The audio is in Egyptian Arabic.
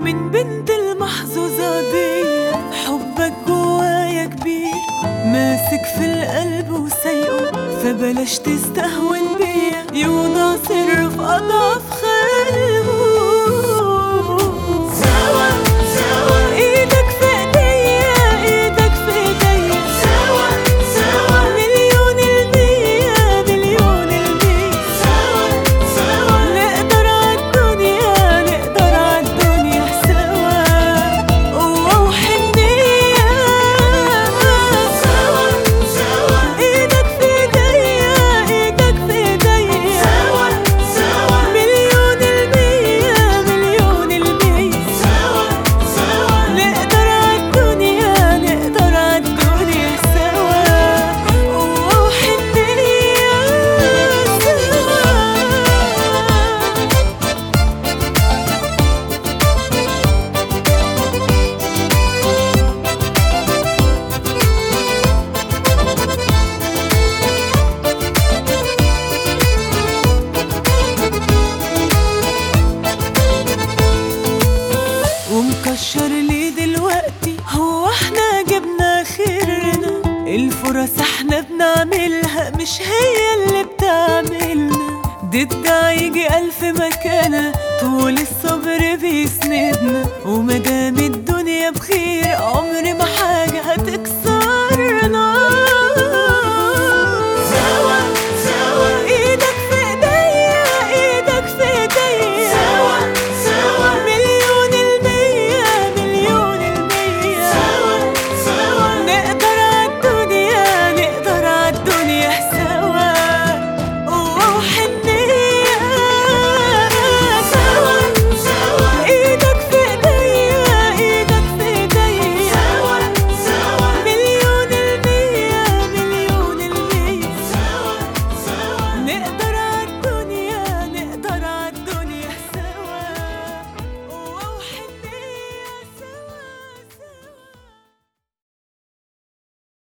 من بنت المحظوظة دي حبك جوايا كبير ماسك في القلب وسايقه فبلاش تستهون بيا يوضع سر في أضعف خلقه سوا سوا ايدك في ايديا ايدك في ايديا سوا سوا مليون المية مليون المية سوا سوا نقدر عالدنيا نقدر عالدنيا سوا قوة وحنية سوا سوا ايدك في ايديا ايدك في ايديا سوا سوا مليون المية مليون المية سوا سوا نقدر عالدنيا نقدر عالدنيا سوا قوة وحنية سوا ومكشر ليه دلوقتي هو احنا جبنا خيرنا الفرص احنا بنعملها مش هي اللي بتعملنا ضدها يجي ألف مكانة طول الصبر بيسندنا ومدام الدنيا بخير عمر ما حاجة هتكسر